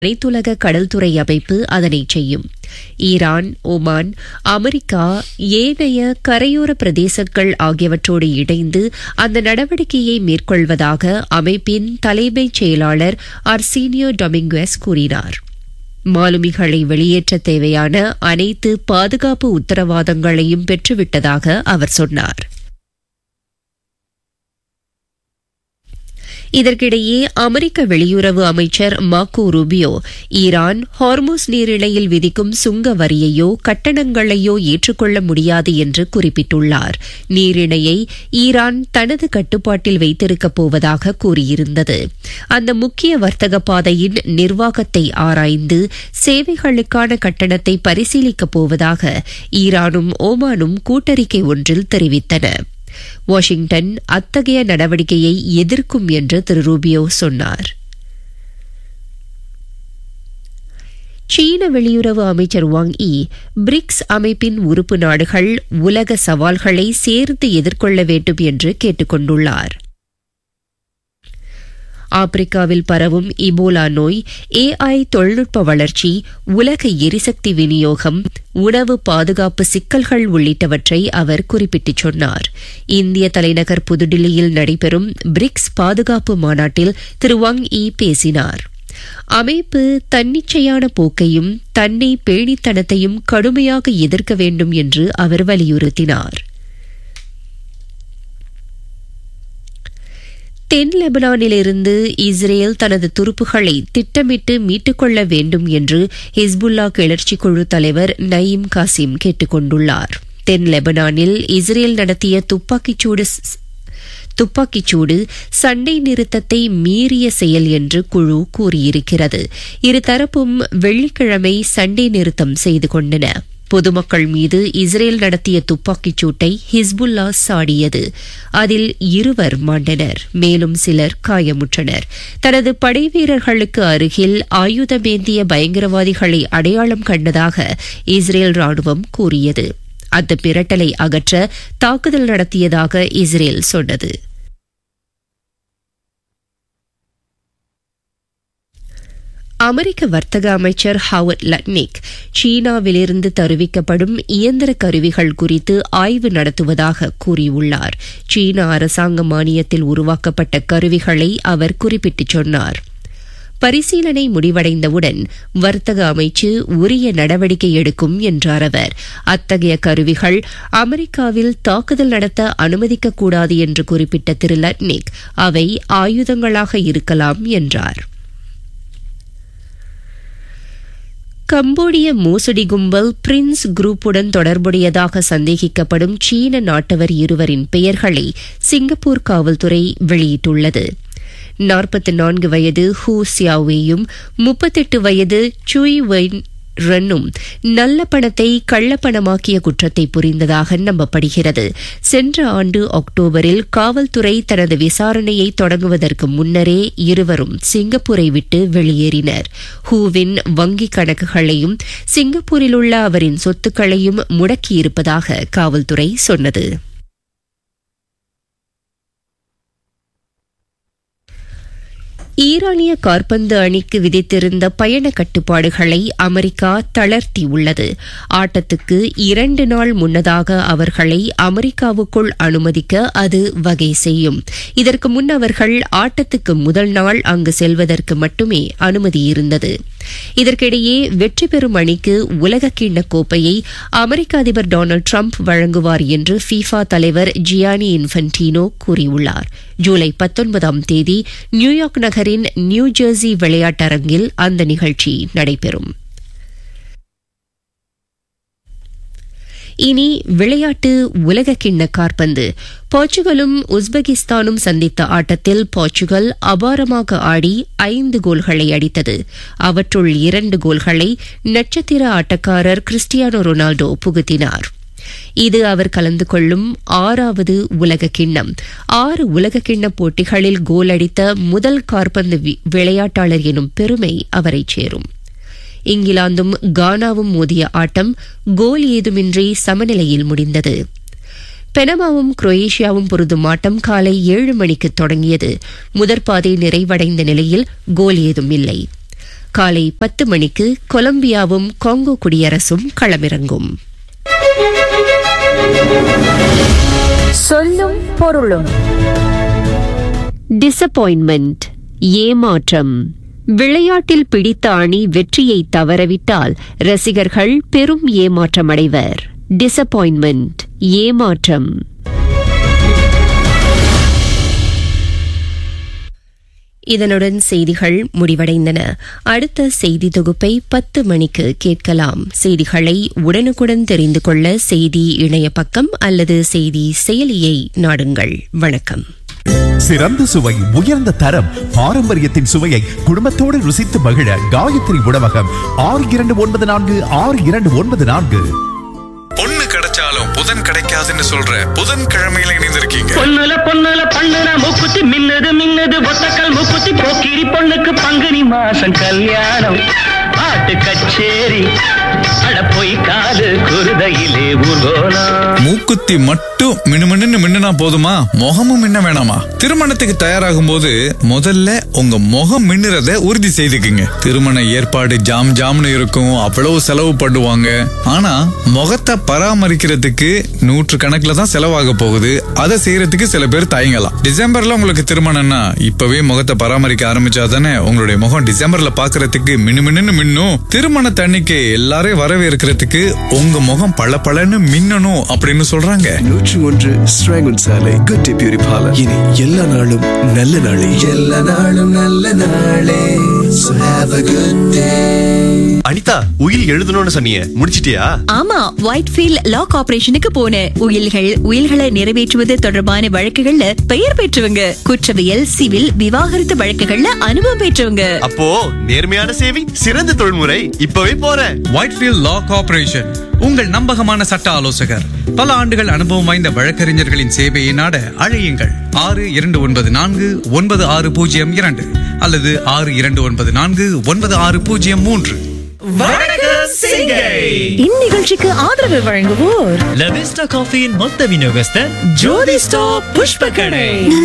அனைத்துலக கடல்துறை அமைப்பு அதனை செய்யும் ஈரான் ஒமான் அமெரிக்கா ஏனைய கரையோர பிரதேசங்கள் ஆகியவற்றோடு இணைந்து அந்த நடவடிக்கையை மேற்கொள்வதாக அமைப்பின் தலைமைச் செயலாளர் அர்சீனியோ டொமிங்குவஸ் கூறினார் மாலுமிகளை வெளியேற்ற தேவையான அனைத்து பாதுகாப்பு உத்தரவாதங்களையும் பெற்றுவிட்டதாக அவர் சொன்னார் இதற்கிடையே அமெரிக்க வெளியுறவு அமைச்சர் மாக்கோ ரூபியோ ஈரான் ஹார்மோஸ் நீரிணையில் விதிக்கும் சுங்க வரியையோ கட்டணங்களையோ ஏற்றுக்கொள்ள முடியாது என்று குறிப்பிட்டுள்ளார் நீரிணையை ஈரான் தனது கட்டுப்பாட்டில் வைத்திருக்கப் போவதாக கூறியிருந்தது அந்த முக்கிய வர்த்தக பாதையின் நிர்வாகத்தை ஆராய்ந்து சேவைகளுக்கான கட்டணத்தை பரிசீலிக்கப் போவதாக ஈரானும் ஓமானும் கூட்டறிக்கை ஒன்றில் தெரிவித்தன வாஷிங்டன் அத்தகைய நடவடிக்கையை எதிர்க்கும் என்று திரு ரூபியோ சொன்னார் சீன வெளியுறவு அமைச்சர் வாங் இ பிரிக்ஸ் அமைப்பின் உறுப்பு நாடுகள் உலக சவால்களை சேர்ந்து எதிர்கொள்ள வேண்டும் என்று கேட்டுக் கொண்டுள்ளார் ஆப்பிரிக்காவில் பரவும் இபோலா நோய் ஏஐ தொழில்நுட்ப வளர்ச்சி உலக எரிசக்தி விநியோகம் உணவு பாதுகாப்பு சிக்கல்கள் உள்ளிட்டவற்றை அவர் குறிப்பிட்டுச் சொன்னார் இந்திய தலைநகர் புதுடில்லியில் நடைபெறும் பிரிக்ஸ் பாதுகாப்பு மாநாட்டில் திரு வங் இ பேசினார் அமைப்பு தன்னிச்சையான போக்கையும் தன்னை பேணித்தனத்தையும் கடுமையாக எதிர்க்க வேண்டும் என்று அவர் வலியுறுத்தினார் தென் லெபனானிலிருந்து இஸ்ரேல் தனது துருப்புகளை திட்டமிட்டு மீட்டுக்கொள்ள வேண்டும் என்று ஹிஸ்புல்லா கிளர்ச்சி குழு தலைவர் நயீம் காசிம் கேட்டுக் கொண்டுள்ளார் தென் லெபனானில் இஸ்ரேல் நடத்திய துப்பாக்கிச்சூடு துப்பாக்கிச்சூடு சண்டை நிறுத்தத்தை மீறிய செயல் என்று குழு கூறியிருக்கிறது இருதரப்பும் வெள்ளிக்கிழமை சண்டை நிறுத்தம் செய்து கொண்டன பொதுமக்கள் மீது இஸ்ரேல் நடத்திய துப்பாக்கிச் சூட்டை ஹிஸ்புல்லா சாடியது அதில் இருவர் மாண்டனர் மேலும் சிலர் காயமுற்றனர் தனது படைவீரர்களுக்கு அருகில் ஆயுதமேந்திய பயங்கரவாதிகளை அடையாளம் கண்டதாக இஸ்ரேல் ராணுவம் கூறியது அந்த மிரட்டலை அகற்ற தாக்குதல் நடத்தியதாக இஸ்ரேல் சொன்னது அமெரிக்க வர்த்தக அமைச்சர் ஹவர்ட் லட்னிக் சீனாவிலிருந்து தருவிக்கப்படும் இயந்திர கருவிகள் குறித்து ஆய்வு நடத்துவதாக கூறியுள்ளார் சீன அரசாங்க மானியத்தில் உருவாக்கப்பட்ட கருவிகளை அவர் குறிப்பிட்டுச் சொன்னார் பரிசீலனை முடிவடைந்தவுடன் வர்த்தக அமைச்சு உரிய நடவடிக்கை எடுக்கும் என்றார் அவர் அத்தகைய கருவிகள் அமெரிக்காவில் தாக்குதல் நடத்த அனுமதிக்கக்கூடாது என்று குறிப்பிட்ட திரு லட்னிக் அவை ஆயுதங்களாக இருக்கலாம் என்றார் கம்போடிய மோசடி கும்பல் பிரின்ஸ் குரூப்புடன் தொடர்புடையதாக சந்தேகிக்கப்படும் சீன நாட்டவர் இருவரின் பெயர்களை சிங்கப்பூர் காவல்துறை வெளியிட்டுள்ளது நாற்பத்தி நான்கு வயது ஹூ சியாவேயும் முப்பத்தெட்டு வயது சுய் வென் ரன்னும் நல்ல பணத்தை கள்ளப்பணமாக்கிய குற்றத்தை புரிந்ததாக நம்பப்படுகிறது சென்ற ஆண்டு அக்டோபரில் காவல்துறை தனது விசாரணையை தொடங்குவதற்கு முன்னரே இருவரும் சிங்கப்பூரை விட்டு வெளியேறினர் ஹூவின் வங்கிக் கணக்குகளையும் சிங்கப்பூரில் உள்ள அவரின் சொத்துக்களையும் முடக்கியிருப்பதாக காவல்துறை சொன்னது ஈரானிய கார்பந்து அணிக்கு விதித்திருந்த பயண கட்டுப்பாடுகளை அமெரிக்கா தளர்த்தியுள்ளது ஆட்டத்துக்கு இரண்டு நாள் முன்னதாக அவர்களை அமெரிக்காவுக்குள் அனுமதிக்க அது வகை செய்யும் இதற்கு முன் அவர்கள் ஆட்டத்துக்கு முதல் நாள் அங்கு செல்வதற்கு மட்டுமே அனுமதி இருந்தது இதற்கிடையே வெற்றி பெறும் அணிக்கு உலக கிண்ண கோப்பையை அமெரிக்க அதிபர் டொனால்டு டிரம்ப் வழங்குவார் என்று ஃபீஃபா தலைவர் ஜியானி இன்ஃபன்டினோ கூறியுள்ளார் ஜூலை பத்தொன்பதாம் தேதி நியூயார்க் நகரின் நியூ ஜெர்சி விளையாட்டரங்கில் அந்த நிகழ்ச்சி நடைபெறும் இனி விளையாட்டு உலக கிண்ண கார்பந்து போர்ச்சுகலும் உஸ்பெகிஸ்தானும் சந்தித்த ஆட்டத்தில் போர்ச்சுகல் அபாரமாக ஆடி ஐந்து கோல்களை அடித்தது அவற்றுள் இரண்டு கோல்களை நட்சத்திர ஆட்டக்காரர் கிறிஸ்டியானோ ரொனால்டோ புகுத்தினார் இது அவர் கலந்து கொள்ளும் ஆறாவது உலக கிண்ணம் ஆறு உலக கிண்ண போட்டிகளில் கோல் அடித்த முதல் கார்பந்து விளையாட்டாளர் எனும் பெருமை அவரை சேரும் இங்கிலாந்தும் கானாவும் மோதிய ஆட்டம் கோல் ஏதுமின்றி சமநிலையில் முடிந்தது பெனமாவும் குரோயேஷியாவும் பொருதும் ஆட்டம் காலை ஏழு மணிக்கு தொடங்கியது முதற்பாதை நிறைவடைந்த நிலையில் கோல் ஏதும் இல்லை காலை பத்து மணிக்கு கொலம்பியாவும் காங்கோ குடியரசும் களமிறங்கும் சொல்லும் பொருளும் டிசப்பாயின்மெண்ட் ஏமாற்றம் விளையாட்டில் பிடித்த அணி வெற்றியை தவறவிட்டால் ரசிகர்கள் பெரும் ஏமாற்றமடைவர் டிசப்பாயின்மெண்ட் ஏமாற்றம் இதனுடன் செய்திகள் முடிவடைந்தன அடுத்த செய்தி தொகுப்பை பத்து மணிக்கு கேட்கலாம் செய்திகளை உடனுக்குடன் தெரிந்து கொள்ள செய்தி இணைய பக்கம் அல்லது செய்தி செயலியை நாடுங்கள் வணக்கம் சிறந்த சுவை உயர்ந்த தரம் பாரம்பரியத்தின் சுவையை குடும்பத்தோடு ருசித்து மகிழ காயத்ரி உணவகம் ஆறு இரண்டு ஒன்பது நான்கு ஆறு இரண்டு ஒன்பது நான்கு பொண்ணு கிடைச்சாலும் புதன் கிடைக்காதுன்னு சொல்ற புதன் கிழமையில இணைந்திருக்கீங்க பொண்ணுல பொண்ணுல பண்ணுன மூக்குத்தி மின்னுது மின்னுது ஒத்தக்கல் மூக்குத்தி போக்கிரி பொண்ணுக்கு பங்குனி மாசம் கல்யாணம் பாட்டு கச்சேரி அட போய் காது குருதையிலே ஊர்கோலம் மூக்குத்தி மட்டும் மினுமின்னு மின்னுனா போதுமா முகமும் மின்ன வேணாமா திருமணத்துக்கு தயாராகும் போது முதல்ல உங்க முகம் மின்னுறத உறுதி செய்துக்குங்க திருமண ஏற்பாடு ஜாம் ஜாம்னு இருக்கும் அவ்வளவு செலவு பண்ணுவாங்க ஆனா முகத்தை பராமரிக்கிறதுக்கு நூற்று கணக்குல தான் செலவாக போகுது அதை செய்யறதுக்கு சில பேர் தயங்கலாம் டிசம்பர்ல உங்களுக்கு திருமணம்னா இப்பவே முகத்தை பராமரிக்க ஆரம்பிச்சா தானே உங்களுடைய முகம் டிசம்பர்ல பாக்குறதுக்கு மினுமின்னு மின்னும் திருமண தண்ணிக்கு எல்லாரையும் வரவேற்கிறதுக்கு உங்க முகம் பளபளன்னு மின்னணும் அப்படின்னு சொல்றாங்க நூற்றி ஒன்று ஸ்ராங்கன் சாலை குட் டே பியூரி பார்லர் இனி எல்லா நாளும் நல்ல நாளே எல்லா நாளும் நல்ல நாளே So have a good day. Anitha உயில் எழுதணும்னு சொன்னீங்க முடிச்சிட்டியா ஆமா ஒயிட்ஃபீல்ட் லா கார்பரேஷனுக்கு போனேன் உயில்கள் உயில்களை நிறைவேற்றுவது தொடர்பான வழக்குகள்ல பெயர் பெற்றவங்க குற்றவியல் சிவில் விவாகரத்து வழக்குகள்ல அனுபவம் பெற்றவங்க அப்போ நேர்மையான சேவை சிறந்த தொழில்முறை இப்பவே போறேன் ஒயிட்ஃபீல்ட் லா கார்ப்பரேஷன் உங்கள் நம்பகமான சட்ட ஆலோசகர் பல ஆண்டுகள் அனுபவம் வாய்ந்த வழக்கறிஞர்களின் சேவையை நாட அழையுங்கள் ஆறு இரண்டு ஒன்பது நான்கு ஒன்பது ஆறு பூஜ்ஜியம் இரண்டு அல்லது ஆறு இரண்டு ஒன்பது நான்கு ஒன்பது ஆறு பூஜ்ஜியம் மூன்று இந்நிகழ்ச்சிக்கு ஆதரவு வழங்குவோர் லவிஸ்டா காஃபியின் மொத்த விநியோகஸ்தர் ஜோதி ஸ்டாப் புஷ்ப கடை